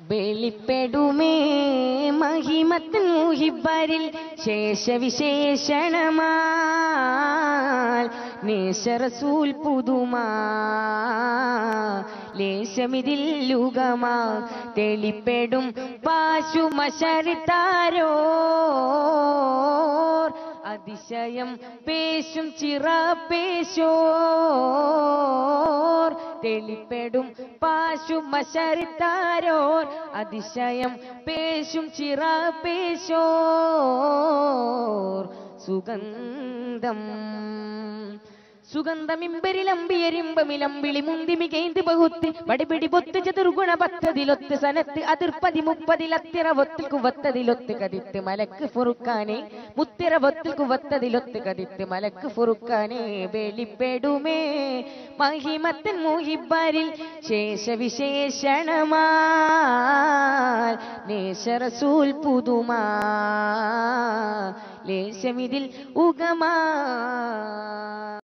വെളിപ്പെടുമേ മഹിമത്തിൻ മുഹിബരിൽ ശേഷവിശേഷണമാൽ നേശറസൂൽ പുതുമാ ലേശമിതിൽ ലുഗമാ തെളിപ്പെടും പാശുമശരിത്താരോ അതിശയം പേശും ചിറ പേശോർ തെളിപ്പെടും പാശുമശരിത്താരോർ അതിശയം പേശും ചിറ പേശോർ സുഗന്ധം സുഗന്ധമിമ്പരിലമ്പിയരിമ്പമിലമ്പിളി മുന്തി മികൈന്ത് ബഹുത്ത് വടിപിടി പൊത്ത് ചതുർഗുണ പത്തതിലൊത്ത് സനത്ത് അതിർപ്പതി മുപ്പതിലത്തിറ ഒത്തിൽ കുവത്തതിലൊത്ത് കതിത്ത് മലക്ക് ഫുറുക്കാനെ മുത്തിറ ഒത്തിൽ കുവത്തതിലൊത്ത് കതിത്ത് മലക്ക് ഫുറുക്കാനെ വെളിപ്പെടുമേ മഹിമത്തൻ മുഹിബരിൽ ശേഷവിശേഷണമാൽ നേശറസൂൽ പുതുമാ ലേശമിതിൽ ഉഗമാ